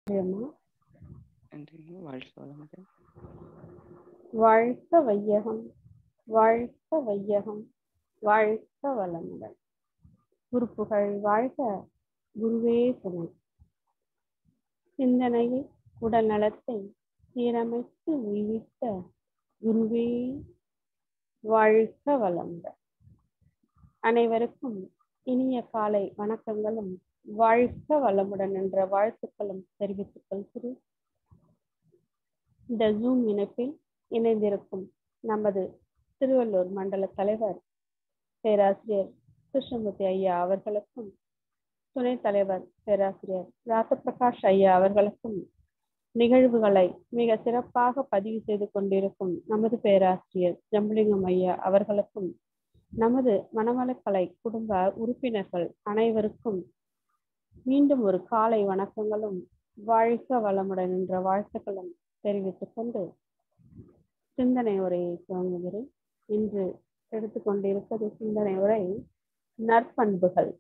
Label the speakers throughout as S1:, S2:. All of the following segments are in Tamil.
S1: நன்றியம்மா
S2: நன்றிங்க வாழ்க வளமுடன்
S1: வாழ்க வையகம் வாழ்க வையகம் வாழ்க வளமுடன் குருப்புகழ் வாழ்க குருவே துணை சிந்தனையில் உடல் நலத்தை சீரமைத்து உய்வித்த குருவே வாழ்க வளமுடன் அனைவருக்கும் இனிய காலை வணக்கங்களும் வாழ்க வளமுடன் என்ற வாழ்த்துக்களும் தெரிவித்துக் கொள்கிறேன் இந்த ஜூம் இணைப்பில் இணைந்திருக்கும் நமது திருவள்ளூர் மண்டல தலைவர் பேராசிரியர் கிருஷ்ணமூர்த்தி ஐயா அவர்களுக்கும் துணைத் தலைவர் பேராசிரியர் ராசபிரகாஷ் ஐயா அவர்களுக்கும் நிகழ்வுகளை மிக சிறப்பாக பதிவு செய்து கொண்டிருக்கும் நமது பேராசிரியர் ஜம்புலிங்கம் ஐயா அவர்களுக்கும் நமது மணமலக்கலை குடும்ப உறுப்பினர்கள் அனைவருக்கும் மீண்டும் ஒரு காலை வணக்கங்களும் வாழ்க வளமுடன் என்ற வாழ்த்துக்களும் தெரிவித்துக் கொண்டு சிந்தனை உரையை துவங்குகிறேன் இன்று எடுத்துக்கொண்டிருப்பது சிந்தனை உரை நற்பண்புகள்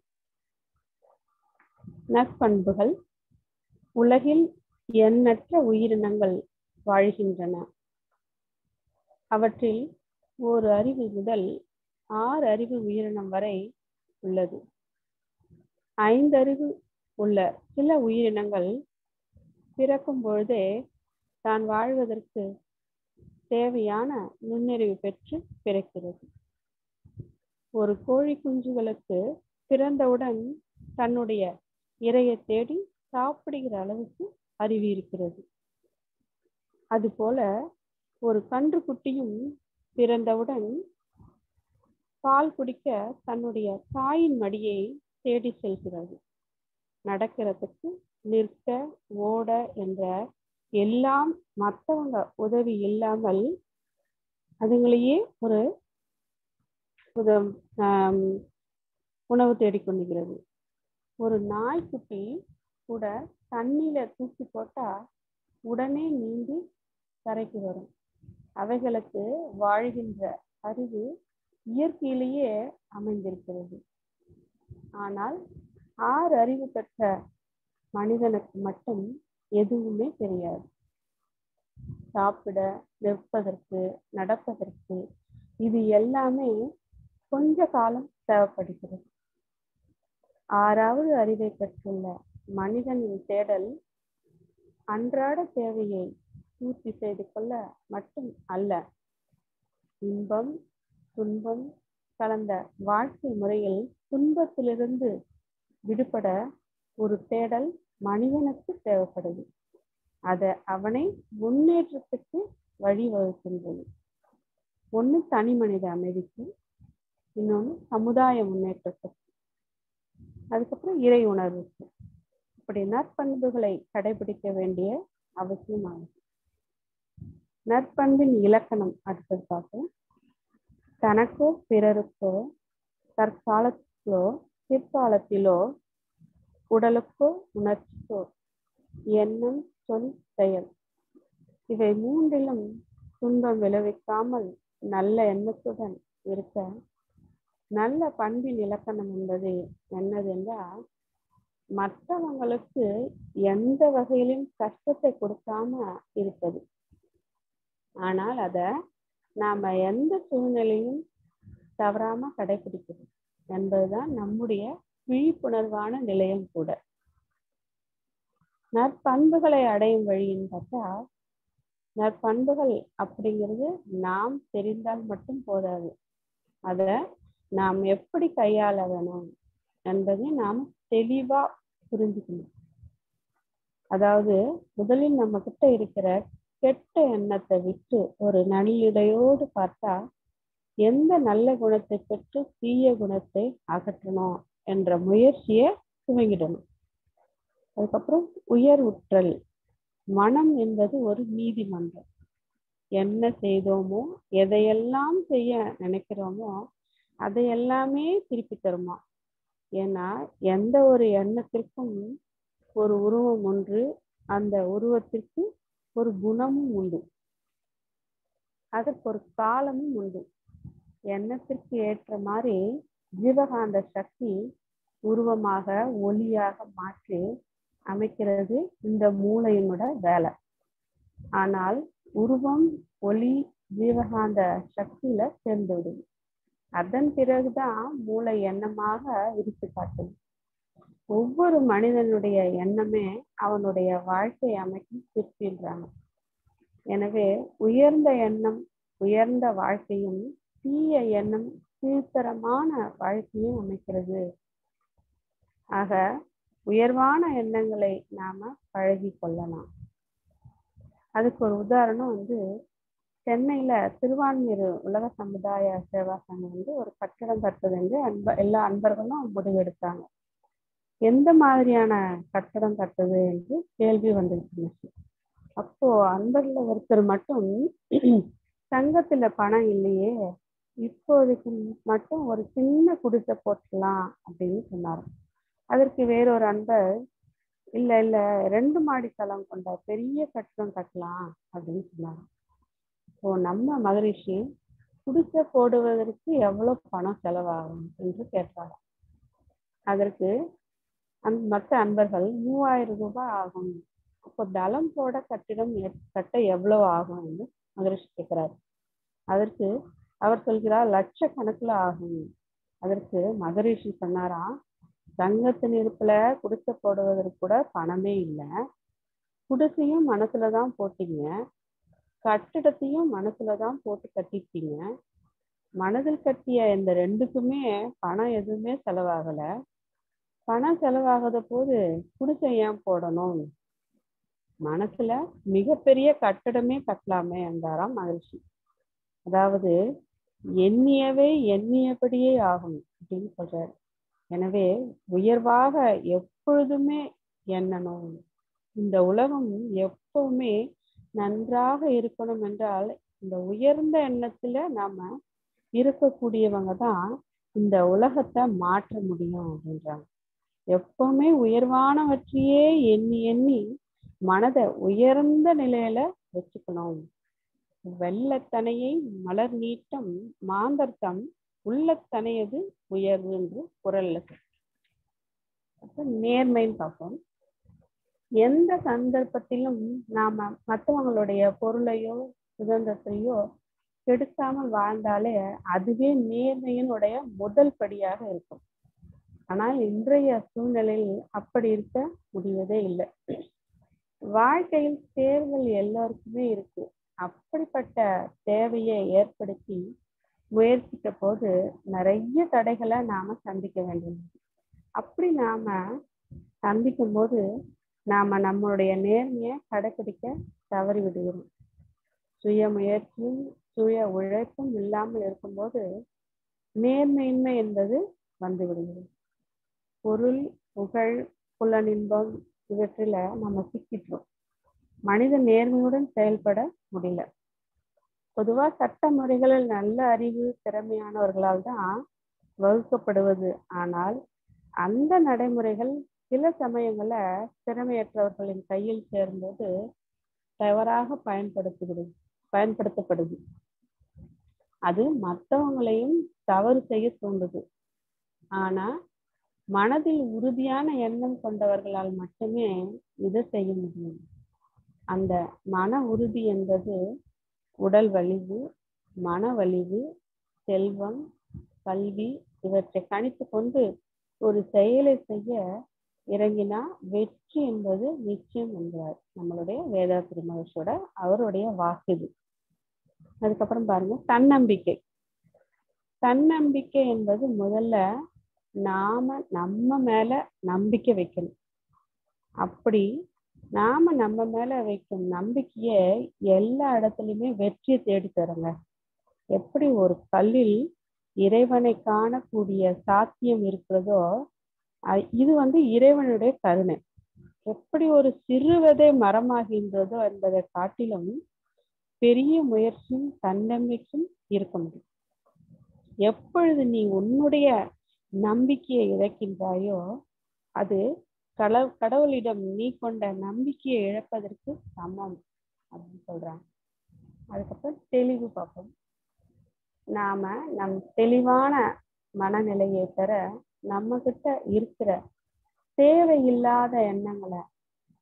S1: நற்பண்புகள் உலகில் எண்ணற்ற உயிரினங்கள் வாழ்கின்றன அவற்றில் ஒரு அறிவு முதல் ஆறு அறிவு உயிரினம் வரை உள்ளது ஐந்தறிவு உள்ள சில உயிரினங்கள் பிறக்கும் பொழுதே தான் வாழ்வதற்கு தேவையான நுண்ணறிவு பெற்று பிறக்கிறது ஒரு கோழி குஞ்சுகளுக்கு பிறந்தவுடன் தன்னுடைய இரையை தேடி சாப்பிடுகிற அளவுக்கு அறிவு இருக்கிறது அதுபோல ஒரு கன்று குட்டியும் பிறந்தவுடன் பால் குடிக்க தன்னுடைய தாயின் மடியை தேடி செல்கிறது நடக்கிறதுக்கு நிற்க ஓட என்ற எல்லாம் மற்றவங்க உதவி இல்லாமல் அதுங்களையே ஒரு உணவு தேடிக்கொண்டுகிறது ஒரு நாய்க்குட்டி கூட தண்ணியில தூக்கி போட்டா உடனே நீந்தி கரைக்கு வரும் அவைகளுக்கு வாழ்கின்ற அறிவு இயற்கையிலேயே அமைந்திருக்கிறது ஆனால் ஆறு அறிவு பெற்ற மனிதனுக்கு மட்டும் எதுவுமே தெரியாது சாப்பிட நிற்பதற்கு நடப்பதற்கு இது எல்லாமே கொஞ்ச காலம் தேவைப்படுகிறது ஆறாவது அறிவை பெற்றுள்ள மனிதனின் தேடல் அன்றாட தேவையை பூர்த்தி செய்து கொள்ள மட்டும் அல்ல இன்பம் துன்பம் கலந்த வாழ்க்கை முறையில் துன்பத்திலிருந்து விடுபட ஒரு தேடல் மனிதனுக்கு தேவைப்படுது அதை அவனை முன்னேற்றத்துக்கு வழிவகுக்கின்றது ஒன்று தனி மனித அமைதிக்கு இன்னொன்று சமுதாய முன்னேற்றத்துக்கு அதுக்கப்புறம் இறை உணர்வுக்கு இப்படி நற்பண்புகளை கடைபிடிக்க வேண்டிய அவசியமானது நற்பண்பின் இலக்கணம் அடுத்தது பார்ப்போம் தனக்கோ பிறருக்கோ தற்காலத்திலோ பிற்காலத்திலோ உடலுக்கோ உணர்ச்சிக்கோ எண்ணம் சொல் செயல் இவை மூன்றிலும் துன்பம் விளைவிக்காமல் நல்ல எண்ணத்துடன் இருக்க நல்ல பண்பின் இலக்கணம் என்பது என்னது என்றால் மற்றவங்களுக்கு எந்த வகையிலும் கஷ்டத்தை கொடுக்காம இருப்பது ஆனால் அத நாம எந்த சூழ்நிலையும் தவறாம கடைபிடிக்கணும் என்பதுதான் நம்முடைய விழிப்புணர்வான நிலையம் கூட நற்பண்புகளை அடையும் வழின்னு பார்த்தா நற்பண்புகள் அப்படிங்கிறது நாம் தெரிந்தால் மட்டும் போதாது அத நாம் எப்படி கையாள வேணும் என்பதை நாம் தெளிவா புரிஞ்சுக்கணும் அதாவது முதலில் நம்ம கிட்ட இருக்கிற கெட்ட எண்ணத்தை விட்டு ஒரு நல்லிடையோடு பார்த்தா எந்த நல்ல குணத்தை பெற்று தீய குணத்தை அகற்றணும் என்ற முயற்சியை துவங்கிடணும் அதுக்கப்புறம் உயர் உற்றல் மனம் என்பது ஒரு நீதிமன்றம் என்ன செய்தோமோ எதையெல்லாம் செய்ய நினைக்கிறோமோ அதை எல்லாமே திருப்பி தருமா ஏன்னா எந்த ஒரு எண்ணத்திற்கும் ஒரு உருவம் ஒன்று அந்த உருவத்திற்கு ஒரு குணமும் உண்டு அதற்கு ஒரு காலமும் உண்டு எண்ணத்திற்கு ஏற்ற மாதிரி ஜீவகாந்த சக்தி உருவமாக ஒளியாக மாற்றி அமைக்கிறது இந்த மூளையினோட வேலை ஆனால் உருவம் ஒளி ஜீவகாந்த சக்தியில சேர்ந்து விடுது அதன் பிறகுதான் மூளை எண்ணமாக விரித்து காட்டுது ஒவ்வொரு மனிதனுடைய எண்ணமே அவனுடைய வாழ்க்கை அமைக்கும் சிற்பின்றாங்க எனவே உயர்ந்த எண்ணம் உயர்ந்த வாழ்க்கையும் தீய எண்ணம் கீழ்த்தரமான வாழ்க்கையும் அமைக்கிறது ஆக உயர்வான எண்ணங்களை நாம பழகி கொள்ளலாம் அதுக்கு ஒரு உதாரணம் வந்து சென்னையில திருவான்மியூர் உலக சமுதாய சேவா சங்கம் வந்து ஒரு கட்டடம் கட்டுறது என்று அன்ப எல்லா அன்பர்களும் முடிவெடுத்தாங்க எந்த மாதிரியான கட்டடம் கட்டுறது என்று கேள்வி வந்துருச்சு அப்போ அன்பர்ல ஒருத்தர் மட்டும் சங்கத்துல பணம் இல்லையே இப்போதைக்கு மட்டும் ஒரு சின்ன குடிசை போட்டுக்கலாம் அப்படின்னு சொன்னார் அதற்கு வேறொரு அன்பர் இல்ல இல்ல ரெண்டு மாடி தளம் கொண்ட பெரிய கட்டடம் கட்டலாம் அப்படின்னு சொன்னாங்க இப்போ நம்ம மகரிஷி குடிசை போடுவதற்கு எவ்வளவு பணம் செலவாகும் என்று கேட்டாங்க அதற்கு அந் மற்ற அன்பர்கள் மூவாயிரம் ரூபாய் ஆகும் அப்போ தளம் போட கட்டிடம் கட்ட எவ்வளவு ஆகும் என்று மகரிஷி கேட்கிறார் அதற்கு அவர் சொல்கிறார் லட்சக்கணக்கில் ஆகும் அதற்கு மகரிஷி சொன்னாராம் தங்கத்தின் இருப்புல குடிசை போடுவதற்கு கூட பணமே இல்லை குடிசையும் மனசுலதான் போட்டீங்க கட்டிடத்தையும் மனசுலதான் போட்டு கட்டிட்டீங்க மனதில் கட்டிய இந்த ரெண்டுக்குமே பணம் எதுவுமே செலவாகல பணம் செலவாகாத போது குடிசை ஏன் போடணும் மனசுல மிகப்பெரிய கட்டடமே கட்டலாமே என்றாராம் மகிழ்ச்சி அதாவது எண்ணியவே எண்ணியபடியே ஆகும் அப்படின்னு சொல்றாரு எனவே உயர்வாக எப்பொழுதுமே எண்ணணும் இந்த உலகம் எப்பவுமே நன்றாக இருக்கணும் என்றால் இந்த உயர்ந்த எண்ணத்துல நாம இருக்கக்கூடியவங்க தான் இந்த உலகத்தை மாற்ற முடியும் அப்படின்றாங்க எப்பவுமே உயர்வானவற்றையே எண்ணி எண்ணி மனதை உயர்ந்த நிலையில வச்சுக்கணும் வெள்ளத்தனையை மலர் நீட்டம் மாந்தர்த்தம் உள்ளத்தனையது உயர்வு என்று குரல்ல அப்ப நேர்மைன்னு பார்ப்போம் எந்த சந்தர்ப்பத்திலும் நாம மற்றவங்களுடைய பொருளையோ சுதந்திரத்தையோ கெடுக்காமல் வாழ்ந்தாலே அதுவே நேர்மையினுடைய முதல் படியாக இருக்கும் ஆனால் இன்றைய சூழ்நிலையில் அப்படி இருக்க முடிவதே இல்லை வாழ்க்கையில் தேர்வுகள் எல்லாருக்குமே இருக்கு அப்படிப்பட்ட தேவையை ஏற்படுத்தி முயற்சித்த போது நிறைய தடைகளை நாம சந்திக்க வேண்டும் அப்படி நாம சந்திக்கும் போது நாம நம்மளுடைய நேர்மையை கடைபிடிக்க தவறி விடுகிறோம் சுய முயற்சியும் சுய உழைப்பும் இல்லாமல் இருக்கும்போது நேர்மையின்மை என்பது வந்து விடுகிறது பொருள் புகழ் புலனின்பம் இவற்றில நம்ம சிக்கிட்டோம் மனித நேர்மையுடன் செயல்பட முடியல பொதுவா சட்ட முறைகளில் நல்ல அறிவு திறமையானவர்களால் தான் வகுக்கப்படுவது ஆனால் அந்த நடைமுறைகள் சில சமயங்கள்ல திறமையற்றவர்களின் கையில் சேரும்போது தவறாக பயன்படுத்துகிறது பயன்படுத்தப்படுது அது மற்றவங்களையும் தவறு செய்ய தூண்டுது ஆனா மனதில் உறுதியான எண்ணம் கொண்டவர்களால் மட்டுமே இதை செய்ய முடியும் அந்த மன உறுதி என்பது உடல் வலிவு மன வலிவு செல்வம் கல்வி இவற்றை கணித்து கொண்டு ஒரு செயலை செய்ய இறங்கினா வெற்றி என்பது நிச்சயம் என்கிறார் நம்மளுடைய வேதாத்திரி மகர்ஷியோட அவருடைய வாக்கு இது அதுக்கப்புறம் பாருங்க தன்னம்பிக்கை தன்னம்பிக்கை என்பது முதல்ல நாம நம்ம மேல நம்பிக்கை வைக்கணும் அப்படி நாம நம்ம மேல வைக்கும் நம்பிக்கைய எல்லா இடத்துலயுமே வெற்றியை தேடி தருங்க எப்படி ஒரு கல்லில் இறைவனை காணக்கூடிய சாத்தியம் இருக்கிறதோ இது வந்து இறைவனுடைய கருணை எப்படி ஒரு சிறுவதை மரமாகின்றதோ என்பதை காட்டிலும் பெரிய முயற்சியும் தன்னம்பிக்கையும் இருக்க முடியும் எப்பொழுது நீ உன்னுடைய நம்பிக்கையை இழக்கின்றாயோ அது கல கடவுளிடம் நீ கொண்ட நம்பிக்கையை இழப்பதற்கு சமம் அப்படின்னு சொல்றாங்க அதுக்கப்புறம் தெளிவு பார்ப்போம் நாம நம் தெளிவான மனநிலையை பெற நம்ம கிட்ட இருக்கிற தேவையில்லாத எண்ணங்களை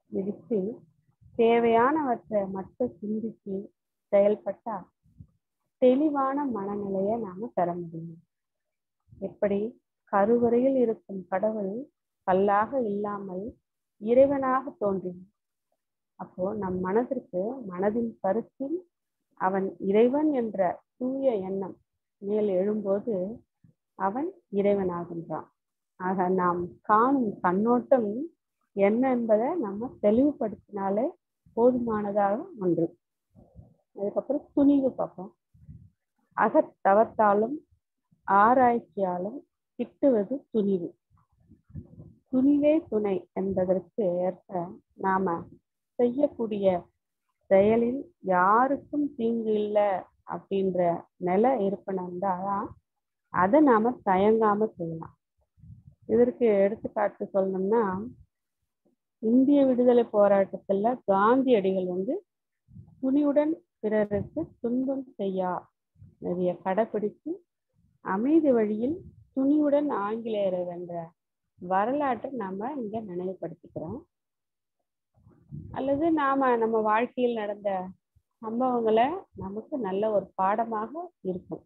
S1: விதித்து தேவையானவற்றை மட்டும் சிந்தித்து செயல்பட்டா தெளிவான மனநிலையை நாம பெற முடியும் எப்படி கருவறையில் இருக்கும் கடவுள் கல்லாக இல்லாமல் இறைவனாக தோன்றினார் அப்போ நம் மனதிற்கு மனதின் கருத்தில் அவன் இறைவன் என்ற தூய எண்ணம் மேல் எழும்போது அவன் இறைவனாகின்றான் ஆக நாம் காணும் கண்ணோட்டம் என்ன என்பதை நம்ம தெளிவுபடுத்தினாலே போதுமானதாக ஒன்று அதுக்கப்புறம் துணிவு பார்ப்போம் அகத்தவத்தாலும் ஆராய்ச்சியாலும் கிட்டுவது துணிவு துணிவே துணை என்பதற்கு ஏற்ப நாம செய்யக்கூடிய செயலில் யாருக்கும் தீங்கு இல்லை அப்படின்ற நிலை இருப்பனால்தான் அதை நாம தயங்காம செய்யலாம் இதற்கு எடுத்துக்காட்டு சொல்லணும்னா இந்திய விடுதலை போராட்டத்துல காந்தியடிகள் வந்து துணிவுடன் பிறருக்கு துன்பம் செய்யா நிறைய கடைப்பிடித்து அமைதி வழியில் துணிவுடன் ஆங்கிலேயரை வென்ற வரலாற்றை நாம இங்க நினைவுபடுத்திக்கிறோம் அல்லது நாம நம்ம வாழ்க்கையில் நடந்த சம்பவங்களை நமக்கு நல்ல ஒரு பாடமாக இருக்கும்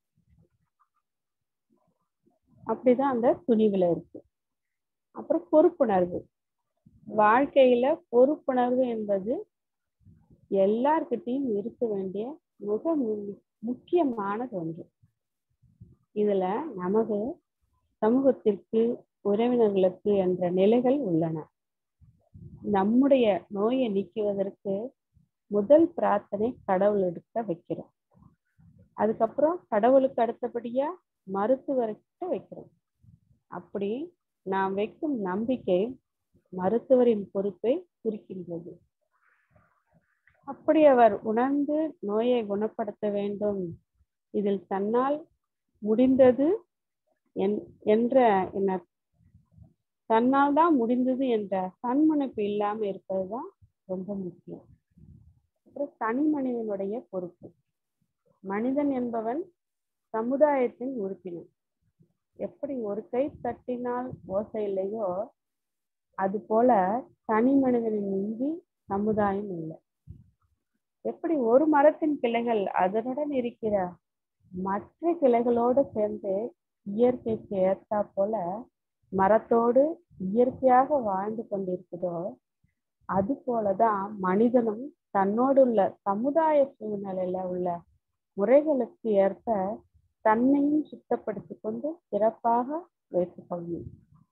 S1: அப்படிதான் அந்த துணிவுல இருக்கு அப்புறம் பொறுப்புணர்வு வாழ்க்கையில பொறுப்புணர்வு என்பது எல்லார்கிட்டையும் இருக்க வேண்டிய மிக முக்கியமானது ஒன்று இதுல நமது சமூகத்திற்கு உறவினர்களுக்கு என்ற நிலைகள் உள்ளன நம்முடைய நோயை நீக்குவதற்கு முதல் பிரார்த்தனை கடவுள் எடுக்க வைக்கிறோம் அதுக்கப்புறம் கடவுளுக்கு அடுத்தபடியா மருத்துவர்கிட்ட வைக்கிறோம் அப்படி நாம் வைக்கும் நம்பிக்கை மருத்துவரின் பொறுப்பை குறிக்கின்றது அப்படி அவர் உணர்ந்து நோயை குணப்படுத்த வேண்டும் இதில் தன்னால் முடிந்தது என்ற என்ன தன்னால் தான் முடிந்தது என்ற தன்முனைப்பு இல்லாம இருப்பதுதான் ரொம்ப முக்கியம் அப்புறம் தனி மனிதனுடைய பொறுப்பு மனிதன் என்பவன் சமுதாயத்தின் உறுப்பினர் எப்படி ஒரு கை தட்டினால் ஓசை இல்லையோ அது போல தனி மனிதனின் இன்றி சமுதாயம் இல்லை எப்படி ஒரு மரத்தின் கிளைகள் அதனுடன் இருக்கிற மற்ற கிளைகளோடு சேர்ந்து இயற்கைக்கு ஏற்றா போல மரத்தோடு இயற்கையாக வாழ்ந்து கொண்டிருக்குதோ அது போலதான் மனிதனும் தன்னோடு உள்ள சமுதாய சூழ்நிலையில உள்ள முறைகளுக்கு ஏற்ப தன்னையும் சுத்தப்படுத்தி கொண்டு சிறப்பாக வைத்துக் கொள்ளணும்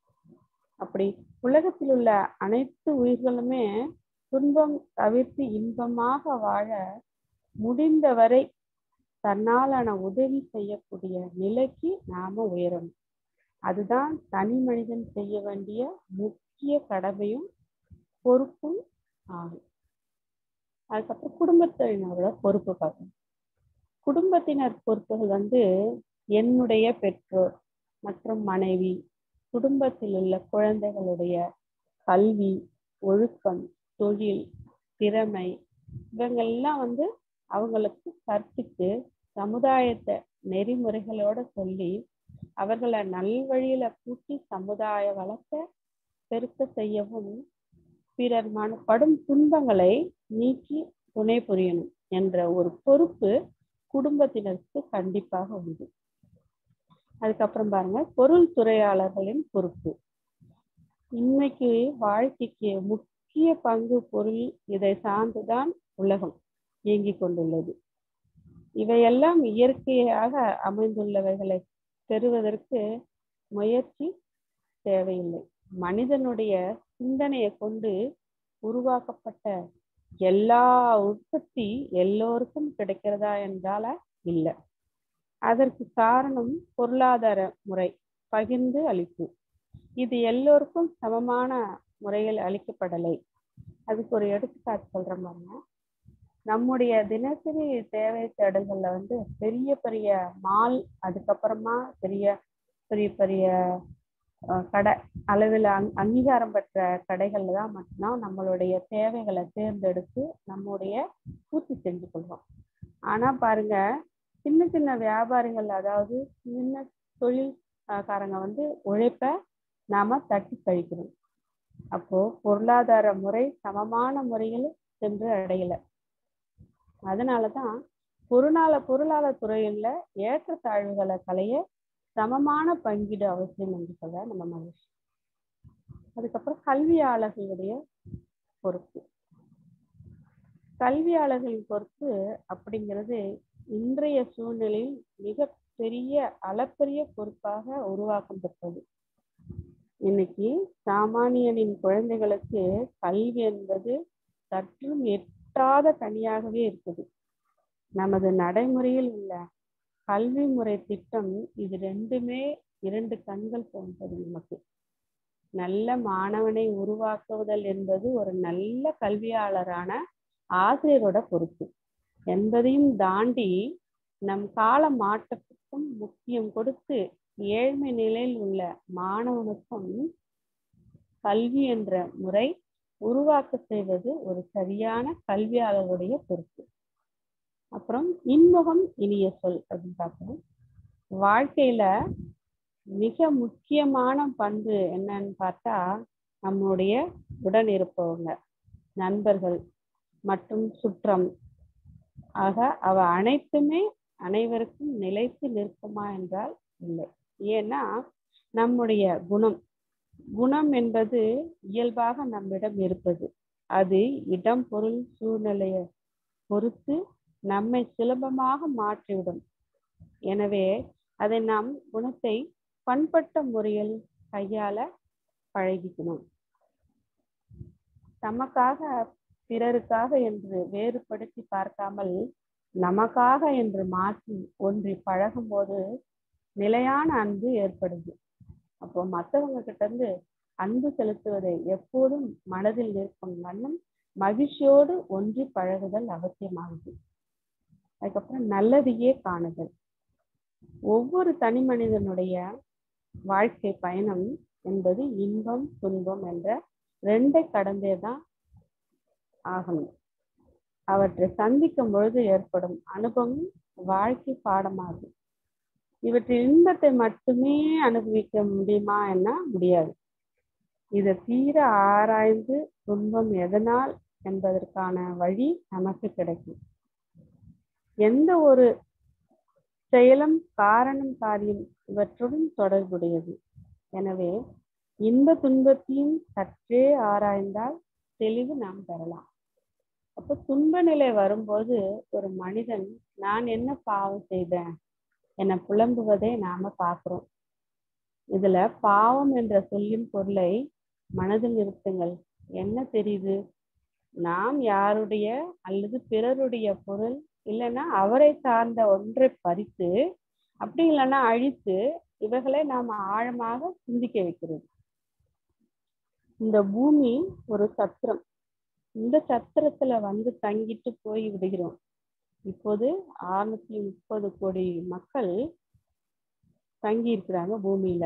S1: அப்படி உலகத்தில் உள்ள அனைத்து உயிர்களுமே துன்பம் தவிர்த்து இன்பமாக வாழ முடிந்தவரை தன்னாலான உதவி செய்யக்கூடிய நிலைக்கு நாம உயரணும் அதுதான் தனி மனிதன் செய்ய வேண்டிய முக்கிய கடமையும் பொறுப்பும் ஆகும் அதுக்கப்புறம் குடும்பத்தினரோட பொறுப்பு பார்க்கணும் குடும்பத்தினர் பொறுப்புகள் வந்து என்னுடைய பெற்றோர் மற்றும் மனைவி குடும்பத்தில் உள்ள குழந்தைகளுடைய கல்வி ஒழுக்கம் தொழில் திறமை இவங்கெல்லாம் வந்து அவங்களுக்கு கற்பித்து சமுதாயத்தை நெறிமுறைகளோட சொல்லி அவர்களை நல்வழியில கூட்டி சமுதாய வளத்தை பெருக்க செய்யவும் பிறர் மன படும் துன்பங்களை நீக்கி துணை புரியணும் என்ற ஒரு பொறுப்பு குடும்பத்தினருக்கு கண்டிப்பாக உண்டு அதுக்கப்புறம் பாருங்க பொருள் துறையாளர்களின் பொறுப்பு இன்னைக்கு வாழ்க்கைக்கு முக்கிய பங்கு பொருள் இதை சார்ந்துதான் உலகம் இயங்கிக் கொண்டுள்ளது இவையெல்லாம் இயற்கையாக அமைந்துள்ளவைகளை பெறுவதற்கு முயற்சி தேவையில்லை மனிதனுடைய சிந்தனையை கொண்டு உருவாக்கப்பட்ட எல்லா உற்பத்தி எல்லோருக்கும் கிடைக்கிறதா என்றால இல்லை அதற்கு காரணம் பொருளாதார முறை பகிர்ந்து அளிப்பு இது எல்லோருக்கும் சமமான முறையில் அளிக்கப்படலை அதுக்கு ஒரு எடுத்துக்காட்டு சொல்ற மாதிரினா நம்முடைய தினசரி தேவை தேடல்கள்ல வந்து பெரிய பெரிய மால் அதுக்கப்புறமா பெரிய பெரிய பெரிய கடை அளவில் அங் அங்கீகாரம் பெற்ற கடைகள்ல தான் மட்டும்தான் நம்மளுடைய தேவைகளை தேர்ந்தெடுத்து நம்முடைய பூர்த்தி செஞ்சு கொள்வோம் ஆனா பாருங்க சின்ன சின்ன வியாபாரிகள் அதாவது சின்ன தொழில் காரங்க வந்து உழைப்ப நாம தட்டி கழிக்கிறோம் அப்போ பொருளாதார முறை சமமான முறையில் சென்று அடையல அதனாலதான் பொருளால பொருளாதார துறையில ஏற்றத்தாழ்வுகளை களைய சமமான பங்கீடு அவசியம் என்று சொல்ல நம்ம மகிழ்ச்சி அதுக்கப்புறம் கல்வியாளர்களுடைய பொறுப்பு கல்வியாளர்களின் பொறுப்பு அப்படிங்கிறது இன்றைய சூழ்நிலையில் மிக பெரிய அளப்பரிய பொறுப்பாக உருவாக்கம் பெற்றது இன்னைக்கு சாமானியனின் குழந்தைகளுக்கு கல்வி என்பது சற்றும் எட்டாத கனியாகவே இருக்குது நமது நடைமுறையில் உள்ள கல்வி முறை திட்டம் இது ரெண்டுமே இரண்டு கண்கள் போன்றது நமக்கு நல்ல மாணவனை உருவாக்குவதல் என்பது ஒரு நல்ல கல்வியாளரான ஆசிரியரோட பொறுப்பு என்பதையும் தாண்டி நம் கால மாற்றத்துக்கும் முக்கியம் கொடுத்து ஏழ்மை நிலையில் உள்ள மாணவனுக்கும் கல்வி என்ற முறை உருவாக்க செய்வது ஒரு சரியான கல்வியாளருடைய பொறுப்பு அப்புறம் இன்முகம் இனிய சொல் அப்படின்னு பார்க்கணும் வாழ்க்கையில மிக முக்கியமான பண்பு என்னன்னு பார்த்தா நம்முடைய உடன் இருப்பவங்க நண்பர்கள் மற்றும் சுற்றம் ஆக அவ அனைத்துமே அனைவருக்கும் நிலைத்து நிற்குமா என்றால் இல்லை ஏன்னா நம்முடைய குணம் குணம் என்பது இயல்பாக நம்மிடம் இருப்பது அது இடம் பொருள் சூழ்நிலையை பொறுத்து நம்மை சுலபமாக மாற்றிவிடும் எனவே அதை நாம் குணத்தை பண்பட்ட முறையில் கையாள பழகிக்கணும் தமக்காக பிறருக்காக என்று வேறுபடுத்தி பார்க்காமல் நமக்காக என்று மாற்றி ஒன்றி பழகும் போது நிலையான அன்பு ஏற்படுது அப்போ மற்றவங்க கிட்ட இருந்து அன்பு செலுத்துவதை எப்போதும் மனதில் நிற்கும் வண்ணம் மகிழ்ச்சியோடு ஒன்றி பழகுதல் அவசியமாகுது அதுக்கப்புறம் நல்லதையே காணுதல் ஒவ்வொரு தனி மனிதனுடைய வாழ்க்கை பயணம் என்பது இன்பம் துன்பம் என்ற ரெண்டை கடந்தே தான் ஆகணும் அவற்றை சந்திக்கும் பொழுது ஏற்படும் அனுபவம் வாழ்க்கை பாடமாகும் இவற்றின் இன்பத்தை மட்டுமே அனுபவிக்க முடியுமா என்ன முடியாது இதை தீர ஆராய்ந்து துன்பம் எதனால் என்பதற்கான வழி நமக்கு கிடைக்கும் எந்த ஒரு செயலும் காரணம் காரியம் இவற்றுடன் தொடர்புடையது எனவே இன்ப துன்பத்தையும் சற்றே ஆராய்ந்தால் தெளிவு நாம் பெறலாம் அப்போ துன்ப நிலை வரும்போது ஒரு மனிதன் நான் என்ன பாவம் செய்தேன் என புலம்புவதை நாம பார்க்கிறோம் இதுல பாவம் என்ற சொல்லின் பொருளை மனதில் நிறுத்துங்கள் என்ன தெரியுது நாம் யாருடைய அல்லது பிறருடைய பொருள் இல்லைன்னா அவரை சார்ந்த ஒன்றை பறித்து அப்படி இல்லைன்னா அழித்து இவைகளை நாம் ஆழமாக சிந்திக்க வைக்கிறது இந்த பூமி ஒரு சத்திரம் இந்த சத்திரத்துல வந்து தங்கிட்டு போய் விடுகிறோம் இப்போது அறுநூத்தி முப்பது கோடி மக்கள் தங்கி இருக்கிறாங்க பூமியில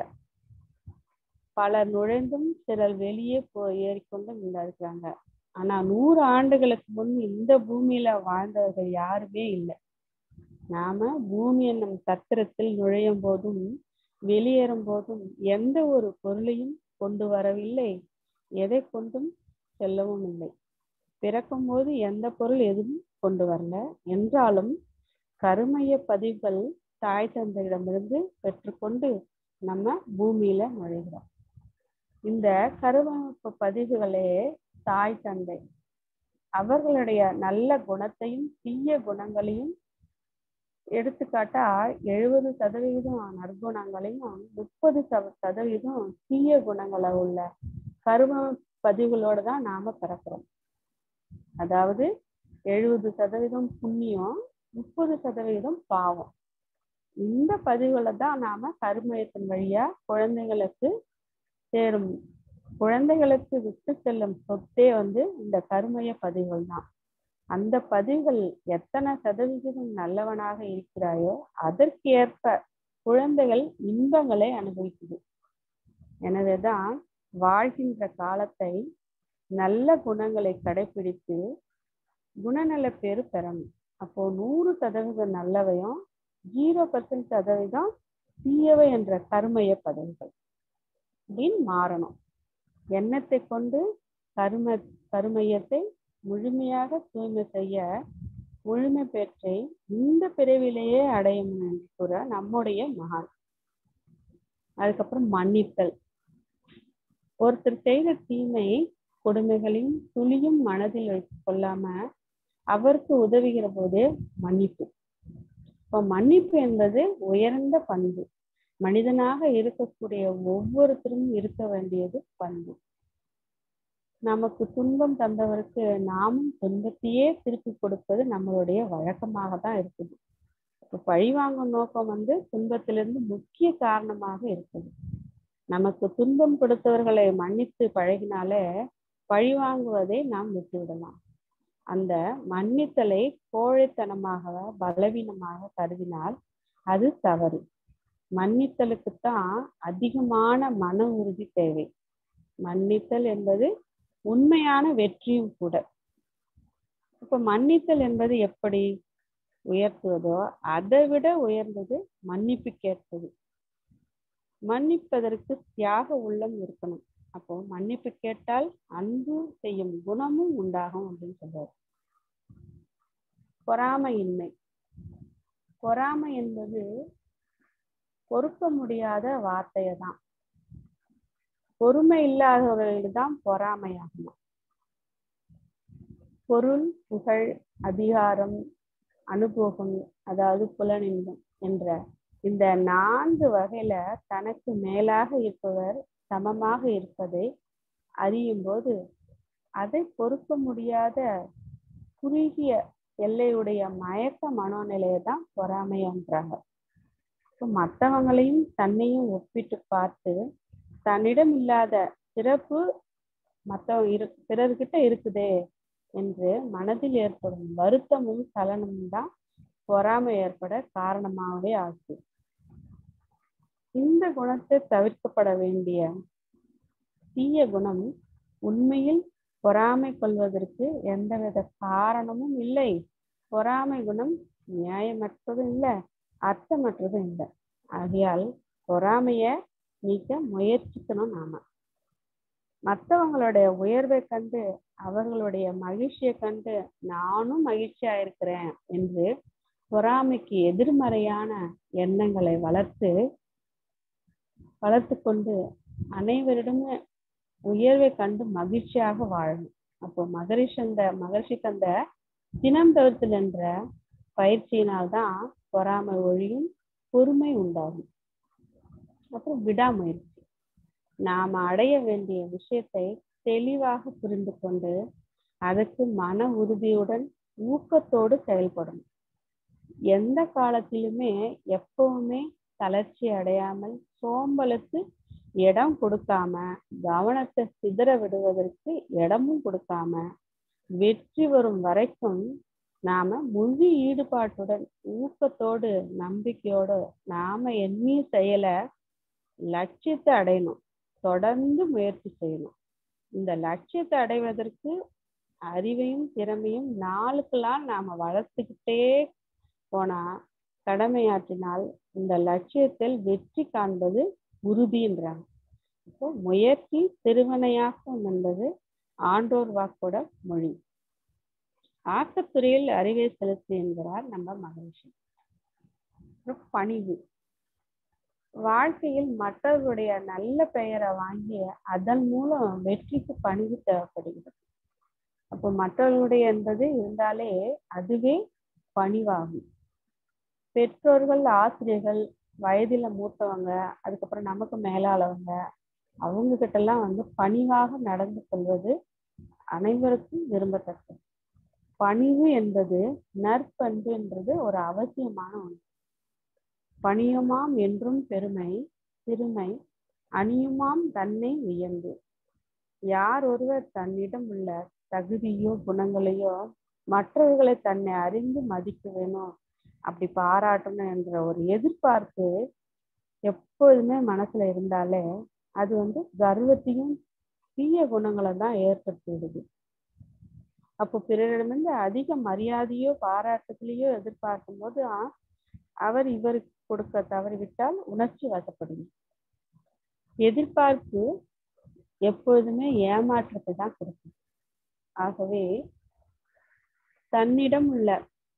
S1: பலர் நுழைந்தும் சிலர் வெளியே போ ஏறிக்கொண்டும் இங்க இருக்கிறாங்க ஆனா நூறு ஆண்டுகளுக்கு முன் இந்த பூமியில வாழ்ந்தவர்கள் யாருமே இல்லை நாம பூமி என்னும் சத்திரத்தில் நுழையும் போதும் வெளியேறும் போதும் எந்த ஒரு பொருளையும் கொண்டு வரவில்லை எதை கொண்டும் செல்லவும் இல்லை பிறக்கும் போது எந்த பொருள் எதுவும் கொண்டு வரல என்றாலும் கருமைய பதிவுகள் தாய் தந்தையிடமிருந்து பெற்றுக்கொண்டு நம்ம பூமியில நுழைகிறோம் இந்த கருவமைப்பு பதிவுகளே தாய் தந்தை அவர்களுடைய நல்ல குணத்தையும் தீய குணங்களையும் எடுத்துக்காட்டா எழுபது சதவிகிதம் நற்குணங்களையும் முப்பது சதவிகிதம் தீய குணங்களை உள்ள கரும பதிவுகளோட தான் நாம பிறக்கிறோம் அதாவது எழுபது சதவீதம் புண்ணியம் முப்பது சதவீதம் பாவம் இந்த பதிவுகளை தான் நாம கருமயத்தின் வழியா குழந்தைகளுக்கு சேரும் குழந்தைகளுக்கு விட்டு செல்லும் சொத்தே வந்து இந்த கருமைய பதிவுகள் தான் அந்த பதிவுகள் எத்தனை சதவிகிதம் நல்லவனாக இருக்கிறாயோ அதற்கு ஏற்ப குழந்தைகள் இன்பங்களை அனுபவிக்குது எனவேதான் வாழ்கின்ற காலத்தை நல்ல குணங்களை கடைபிடித்து குணநல பேரு பெறணும் அப்போ நூறு சதவீதம் நல்லவையும் ஜீரோ பர்சன்ட் சதவீதம் தீயவை என்ற கருமைய பதவிகள் அப்படின்னு மாறணும் எண்ணத்தை கொண்டு கரும கருமையத்தை முழுமையாக தூய்மை செய்ய முழுமை பெற்றை இந்த பிறவிலேயே அடையும் என்று கூற நம்முடைய மகான் அதுக்கப்புறம் மன்னித்தல் ஒருத்தர் செய்த தீமை கொடுமைகளையும் துளியும் மனதில் வைத்துக் கொள்ளாம அவருக்கு உதவுகிற போது மன்னிப்பு இப்போ மன்னிப்பு என்பது உயர்ந்த பண்பு மனிதனாக இருக்கக்கூடிய ஒவ்வொருத்தரும் இருக்க வேண்டியது பண்பு நமக்கு துன்பம் தந்தவருக்கு நாமும் துன்பத்தையே திருப்பி கொடுப்பது நம்மளுடைய வழக்கமாக தான் இருக்குது இப்போ பழிவாங்கும் நோக்கம் வந்து துன்பத்திலிருந்து முக்கிய காரணமாக இருக்குது நமக்கு துன்பம் கொடுத்தவர்களை மன்னித்து பழகினாலே பழிவாங்குவதை நாம் விட்டுவிடலாம் அந்த மன்னித்தலை கோழைத்தனமாக பலவீனமாக கருதினால் அது தவறு மன்னித்தலுக்குத்தான் அதிகமான மன உறுதி தேவை மன்னித்தல் என்பது உண்மையான வெற்றியும் கூட இப்ப மன்னித்தல் என்பது எப்படி உயர்த்துவதோ அதை விட உயர்ந்தது மன்னிப்பு கேட்பது மன்னிப்பதற்கு தியாக உள்ளம் இருக்கணும் அப்போ மன்னிப்பு கேட்டால் அன்பு செய்யும் குணமும் உண்டாகும் அப்படின்னு சொல்றாரு பொறாமையின்மை பொறாமை என்பது பொறுக்க முடியாத வார்த்தையை தான் பொறுமை இல்லாதவர்களுக்கு தான் பொறாமையாகுமா பொருள் புகழ் அதிகாரம் அனுபவம் அதாவது புலனின்பம் என்ற இந்த நான்கு வகையில தனக்கு மேலாக இருப்பவர் சமமாக இருப்பதை அறியும் போது அதை பொறுக்க முடியாத குறுகிய எல்லையுடைய மயக்க மனோநிலையை தான் பொறாமைன்றாங்க மற்றவங்களையும் தன்னையும் ஒப்பிட்டு பார்த்து தன்னிடம் இல்லாத சிறப்பு மற்றவங்க இரு பிறர்கிட்ட இருக்குதே என்று மனதில் ஏற்படும் வருத்தமும் சலனமும் தான் பொறாமை ஏற்பட காரணமாகவே ஆகுது இந்த குணத்தை தவிர்க்கப்பட வேண்டிய தீய குணம் உண்மையில் பொறாமை கொள்வதற்கு எந்தவித காரணமும் இல்லை பொறாமை குணம் நியாயமற்றதும் இல்லை அர்த்தமற்றதும் இல்லை ஆகையால் பொறாமைய நீக்க முயற்சிக்கணும் நாம மற்றவங்களுடைய உயர்வை கண்டு அவர்களுடைய மகிழ்ச்சியை கண்டு நானும் மகிழ்ச்சியா இருக்கிறேன் என்று பொறாமைக்கு எதிர்மறையான எண்ணங்களை வளர்த்து வளர்த்து கொண்டு அனைவரிடமே உயர்வை கண்டு மகிழ்ச்சியாக வாழணும் அப்போ மகரிஷி அந்த மகர்ஷிக்கு அந்த தினம் தவிர்த்தல் என்ற பயிற்சியினால்தான் பொறாமை ஒழியும் பொறுமை உண்டாகும் அப்புறம் விடாமுயற்சி நாம அடைய வேண்டிய விஷயத்தை தெளிவாக புரிந்து கொண்டு அதற்கு மன உறுதியுடன் ஊக்கத்தோடு செயல்படணும் எந்த காலத்திலுமே எப்பவுமே தளர்ச்சி அடையாமல் சோம்பலுக்கு இடம் கொடுக்காம கவனத்தை சிதற விடுவதற்கு இடமும் கொடுக்காம வெற்றி வரும் வரைக்கும் நாம முழு ஈடுபாட்டுடன் ஊக்கத்தோடு நம்பிக்கையோடு நாம எண்ணிய செயலை லட்சியத்தை அடையணும் தொடர்ந்து முயற்சி செய்யணும் இந்த லட்சியத்தை அடைவதற்கு அறிவையும் திறமையும் நாளுக்கு நாள் நாம வளர்த்துக்கிட்டே போனா கடமையாற்றினால் இந்த லட்சியத்தில் வெற்றி காண்பது உறுதின்றாங்க இப்போ முயற்சி திருவனையாக்கும் என்பது ஆண்டோர் வாக்கோட மொழி ஆக்கத்துறையில் அறிவை செலுத்து என்கிறார் நம்ம மகிழ்ச்சி பணிவு வாழ்க்கையில் மற்றவர்களுடைய நல்ல பெயரை வாங்கி அதன் மூலம் வெற்றிக்கு பணிவு தேவைப்படுகிறது அப்போ மற்றவர்களுடைய என்பது இருந்தாலே அதுவே பணிவாகும் பெற்றோர்கள் ஆசிரியர்கள் வயதில மூத்தவங்க அதுக்கப்புறம் நமக்கு மேலாளவங்க அவங்க கிட்ட எல்லாம் வந்து பணிவாக நடந்து கொள்வது அனைவருக்கும் விரும்பத்தக்கது பணிவு என்பது நற்பண்பு என்றது ஒரு அவசியமான ஒன்று பணியுமாம் என்றும் பெருமை சிறுமை அணியுமாம் தன்னை உயர்ந்து யார் ஒருவர் தன்னிடம் உள்ள தகுதியோ குணங்களையோ மற்றவர்களை தன்னை அறிந்து மதிக்க வேணும் அப்படி பாராட்டணும் என்ற ஒரு எதிர்பார்ப்பு எப்போதுமே மனசுல இருந்தாலே அது வந்து கர்வத்தையும் தீய குணங்களை தான் ஏற்படுத்தி விடுது அப்போ பிறரிடமிருந்து அதிக மரியாதையோ பாராட்டுகளையோ எதிர்பார்க்கும் போது அவர் இவருக்கு கொடுக்க தவறிவிட்டால் உணர்ச்சி வசப்படும் எதிர்பார்ப்பு எப்பொழுதுமே ஏமாற்றத்தை தான் கொடுக்கும் ஆகவே தன்னிடம் உள்ள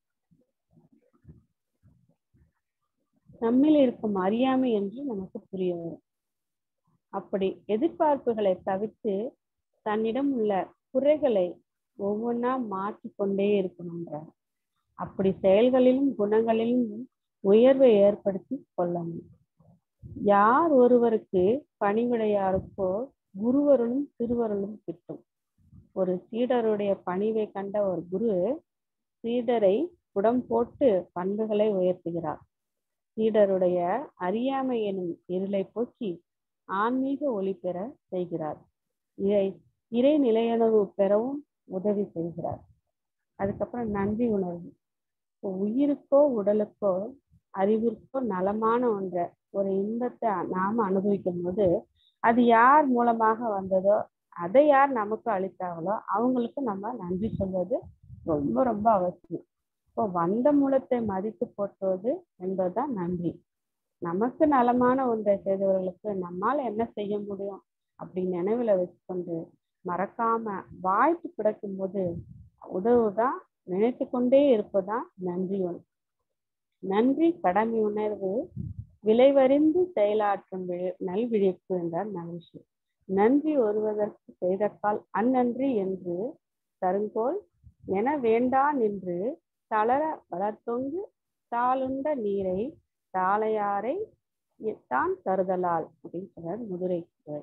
S1: நம்மில் இருக்கும் அறியாமை என்று நமக்கு புரிய வரும் அப்படி எதிர்பார்ப்புகளை தவிர்த்து தன்னிடம் உள்ள குறைகளை ஒவ்வொன்றா மாற்றிக்கொண்டே இருக்கணுன்றார் அப்படி செயல்களிலும் குணங்களிலும் உயர்வை ஏற்படுத்தி கொள்ளணும் யார் ஒருவருக்கு பணிவிடையாருக்கோ குருவருளும் திருவருளும் கிட்டும் ஒரு சீடருடைய பணிவை கண்ட ஒரு குரு சீடரை புடம் போட்டு பண்புகளை உயர்த்துகிறார் சீடருடைய அறியாமை எனும் இருளை போக்கி ஆன்மீக ஒளி பெற செய்கிறார் இறை இறை நிலையுணர்வு பெறவும் உதவி செய்கிறார் அதுக்கப்புறம் நன்றி உணர்வு உயிருக்கோ உடலுக்கோ அறிவிற்கோ நலமான ஒன்றை ஒரு இன்பத்தை நாம அனுபவிக்கும் போது அது யார் மூலமாக வந்ததோ அதை யார் நமக்கு அளித்தாங்களோ அவங்களுக்கு நம்ம நன்றி சொல்வது ரொம்ப ரொம்ப அவசியம் இப்போ வந்த மூலத்தை மதித்து போற்றுவது என்பதுதான் நன்றி நமக்கு நலமான ஒன்றை செய்தவர்களுக்கு நம்மால் என்ன செய்ய முடியும் அப்படி நினைவுல வச்சுக்கொண்டு மறக்காம வாய்ப்பு கிடைக்கும் போது உதவுதான் நினைத்து கொண்டே இருப்பதுதான் நன்றி ஒன்று நன்றி கடமை உணர்வு விளைவறிந்து செயலாற்றும் விழி நல்விழிப்பு என்றார் மகிழ்ச்சி நன்றி ஒருவதற்கு செய்தக்கால் அந்நன்றி என்று தருங்கோல் என வேண்டான் என்று தளர வளர்த்தொங்கு தாளுண்ட நீரை தாளையாரை தான் தருதலால் அப்படின்னு சொல்றார் முதுரை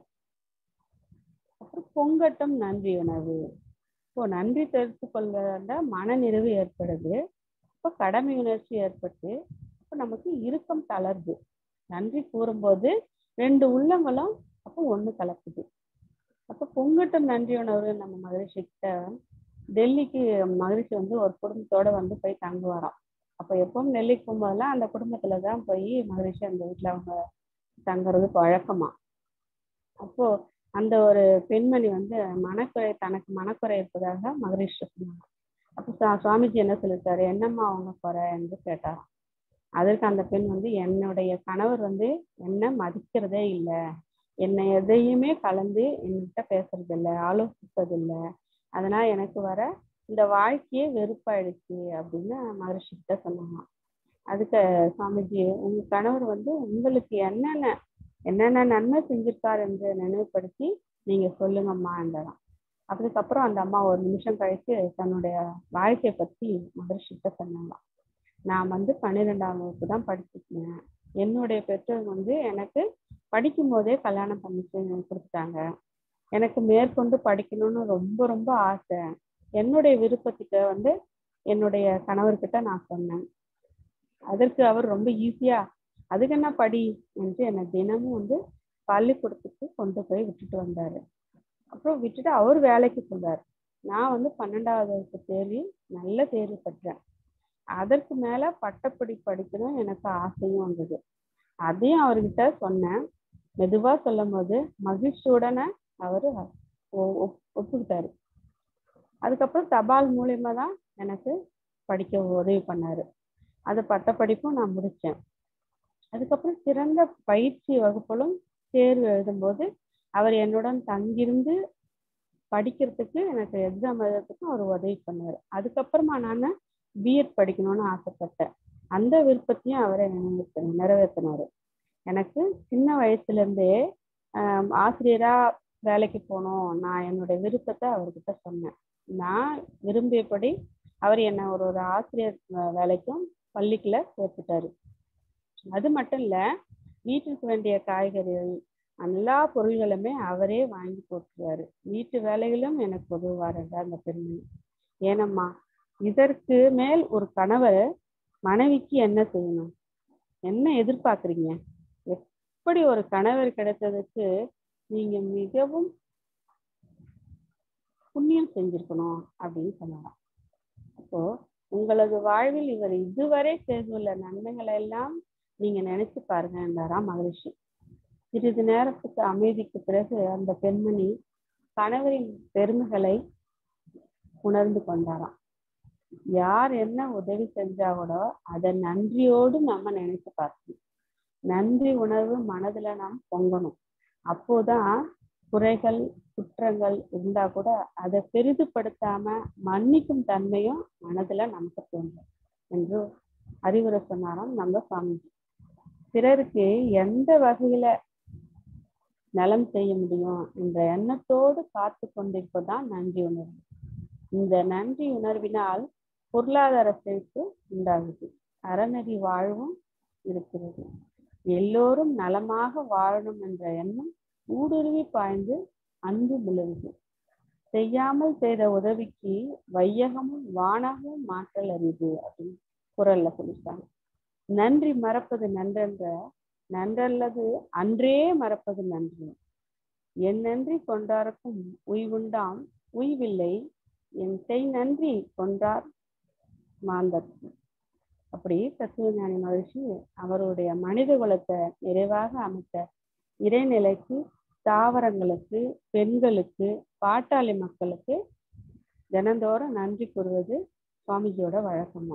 S1: அப்புறம் பொங்கட்டும் நன்றி உணவு இப்போ நன்றி தெரிந்து கொள்வதால மனநிறைவு ஏற்படுது இப்போ கடமை உணர்ச்சி ஏற்பட்டு அப்போ நமக்கு இறுக்கம் தளருது நன்றி கூறும்போது ரெண்டு உள்ளங்களும் அப்போ ஒண்ணு கலக்குது அப்போ பொங்கட்டும் நன்றி உணர்வு நம்ம மகிழ்ச்சி கிட்ட டெல்லிக்கு மகிழ்ச்சி வந்து ஒரு குடும்பத்தோட வந்து போய் தங்குவாராம் அப்போ எப்பவும் டெல்லிக்கு போகும்போதெல்லாம் அந்த குடும்பத்துல தான் போய் மகிழ்ச்சி அந்த வீட்டுல அவங்க தங்குறது பழக்கமா அப்போ அந்த ஒரு பெண்மணி வந்து மனக்குறை தனக்கு மனக்குறை இருப்பதாக மகரிஷி சொன்னாங்க அப்போ சுவாமிஜி என்ன சொல்லிருக்காரு என்னம்மா அவங்க குறை என்று கேட்டாராம் அதற்கு அந்த பெண் வந்து என்னுடைய கணவர் வந்து என்ன மதிக்கிறதே இல்லை என்னை எதையுமே கலந்து என்கிட்ட பேசுறது இல்லை ஆலோசிப்பது இல்லை அதனால எனக்கு வர இந்த வாழ்க்கையே வெறுப்பாயிடுச்சு அப்படின்னு மகரிஷி கிட்ட சொன்னாங்க அதுக்கு சுவாமிஜி உங்க கணவர் வந்து உங்களுக்கு என்னென்ன என்னென்ன நன்மை செஞ்சிருக்கார் என்று நினைவுபடுத்தி நீங்க சொல்லுங்கம்மா என்றலாம் அதுக்கப்புறம் அந்த அம்மா ஒரு நிமிஷம் கழிச்சு தன்னுடைய வாழ்க்கையை பத்தி மகர்ஷிட்ட சொன்னாங்களாம் நான் வந்து பன்னிரெண்டாம் வகுப்பு தான் படிச்சிருக்கேன் என்னுடைய பெற்றோர் வந்து எனக்கு படிக்கும் போதே கல்யாணம் பண்ணி கொடுத்துட்டாங்க எனக்கு மேற்கொண்டு படிக்கணும்னு ரொம்ப ரொம்ப ஆசை என்னுடைய விருப்பத்துக்கு வந்து என்னுடைய கணவர்கிட்ட நான் சொன்னேன் அதற்கு அவர் ரொம்ப ஈஸியா அதுக்கு என்ன படி என்று என்னை தினமும் வந்து பள்ளிக்கூடத்துக்கு கொண்டு போய் விட்டுட்டு வந்தாரு அப்புறம் விட்டுட்டு அவர் வேலைக்கு சொல்றாரு நான் வந்து பன்னெண்டாவது வகுப்பு தேர்வி நல்ல தேர்வு பெற்றேன் அதற்கு மேல பட்டப்படி படிக்கணும் எனக்கு ஆசையும் வந்தது அதையும் அவர்கிட்ட சொன்னேன் மெதுவா சொல்லும் போது மகிழ்ச்சியுடனே அவரு ஒப்புக்கிட்டாரு அதுக்கப்புறம் தபால் மூலியமா தான் எனக்கு படிக்க உதவி பண்ணாரு அது பட்டப்படிப்பும் நான் முடிச்சேன் அதுக்கப்புறம் சிறந்த பயிற்சி வகுப்பிலும் தேர்வு எழுதும்போது அவர் என்னுடன் தங்கியிருந்து படிக்கிறதுக்கு எனக்கு எக்ஸாம் எழுதுறதுக்கும் அவர் உதவி பண்ணாரு அதுக்கப்புறமா நான் பிஎட் படிக்கணும்னு ஆசைப்பட்டேன் அந்த விருப்பத்தையும் அவரை நிறைவேற்றினாரு எனக்கு சின்ன வயசுல இருந்தே ஆசிரியரா வேலைக்கு போகணும் நான் என்னுடைய விருப்பத்தை அவர்கிட்ட சொன்னேன் நான் விரும்பியபடி அவர் என்னை ஒரு ஒரு ஆசிரியர் வேலைக்கும் பள்ளிக்குள்ள சேர்த்துட்டாரு அது மட்டும் இல்ல வீட்டுக்கு வேண்டிய காய்கறிகள் எல்லா பொருள்களுமே அவரே வாங்கி போட்டுருவாரு வீட்டு வேலைகளும் எனக்கு உதவுவார் அந்த பெண்மணி ஏனம்மா இதற்கு மேல் ஒரு கணவர் மனைவிக்கு என்ன செய்யணும் என்ன எதிர்பார்க்குறீங்க எப்படி ஒரு கணவர் கிடைத்ததுக்கு நீங்க மிகவும் புண்ணியம் செஞ்சிருக்கணும் அப்படின்னு சொன்னாராம் அப்போ உங்களது வாழ்வில் இவர் இதுவரை செய்துள்ள நன்மைகளை எல்லாம் நீங்க நினைச்சு பாருங்க என்றாராம் மகிழ்ச்சி சிறிது நேரத்துக்கு அமைதிக்கு பிறகு அந்த பெண்மணி கணவரின் பெருமைகளை உணர்ந்து கொண்டாராம் யார் என்ன உதவி செஞ்சா கூட அதை நன்றியோடு நம்ம நினைச்சு பார்க்கணும் நன்றி உணர்வு மனதுல நாம் பொங்கணும் அப்போதான் குறைகள் குற்றங்கள் இருந்தா கூட அதை பெரிதுபடுத்தாம மன்னிக்கும் தன்மையும் மனதுல நமக்கு தோன்றும் என்று அறிவுரை சொன்னாராம் நம்ம சுவாமிஜி பிறருக்கு எந்த வகையில நலம் செய்ய முடியும் என்ற எண்ணத்தோடு காத்து கொண்டிருப்பதுதான் நன்றி உணர்வு இந்த நன்றி உணர்வினால் பொருளாதார செழிப்பு உண்டாகுது அறநெறி வாழ்வும் இருக்கிறது எல்லோரும் நலமாக வாழணும் என்ற எண்ணம் ஊடுருவி பாய்ந்து அன்பு விளைவுது செய்யாமல் செய்த உதவிக்கு வையகமும் வானகமும் மாற்றல் அறிவு அப்படின்னு குரல்ல சொல்லிட்டாங்க நன்றி மறப்பது நன்றென்ற நன்றல்லது அன்றே மறப்பது நன்று என் நன்றி கொண்டாருக்கும் உய்வுண்டாம் உய்வில்லை என் செய் நன்றி கொண்டார் மாந்தற்கு அப்படி தத்துவஞானி மகிழ்ச்சி அவருடைய மனித குலத்தை நிறைவாக அமைத்த இறைநிலைக்கு தாவரங்களுக்கு பெண்களுக்கு பாட்டாளி மக்களுக்கு தினந்தோறும் நன்றி கூறுவது சுவாமிஜியோட வழக்கமா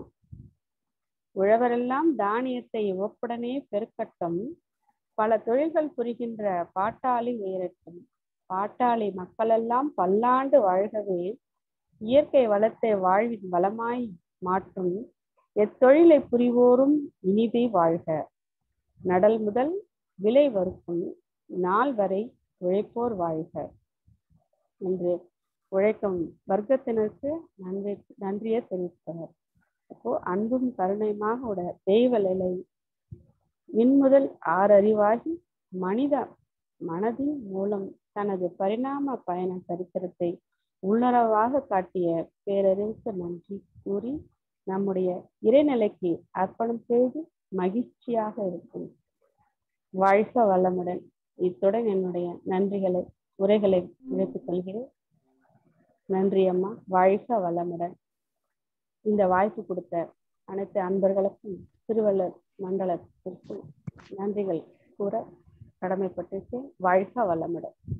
S1: உழவரெல்லாம் தானியத்தை ஒப்புடனே பெருக்கட்டும் பல தொழில்கள் புரிகின்ற பாட்டாளி உயரட்டும் பாட்டாளி மக்களெல்லாம் பல்லாண்டு வாழ்கவே இயற்கை வளத்தை வாழ்வின் வளமாய் மாற்றும் எத்தொழிலை புரிவோரும் இனிதே வாழ்க நடல் முதல் விலை வறுக்கும் நாள் வரை உழைப்போர் வாழ்க என்று உழைக்கும் வர்க்கத்தினருக்கு நன்றி நன்றியை தெரிவித்தனர் அப்போ அன்பும் கருணையுமாக உடைய தெய்வ நிலை விண்முதல் ஆறறிவாகி மனித மனதின் மூலம் தனது பரிணாம பயண சரித்திரத்தை உள்ளுணர்வாக காட்டிய பேரறிவுக்கு நன்றி கூறி நம்முடைய இறைநிலைக்கு அர்ப்பணம் செய்து மகிழ்ச்சியாக இருக்கும் வாழ்க வளமுடன் இத்துடன் என்னுடைய நன்றிகளை உரைகளை இழைத்துக் கொள்கிறேன் நன்றி அம்மா வாழ்க வளமுடன் இந்த வாய்ப்பு கொடுத்த அனைத்து அன்பர்களுக்கும் திருவள்ளர் மண்டலத்திற்கும் நன்றிகள் கூற கடமைப்பட்டிருக்கேன் வாழ்க வளமுடன்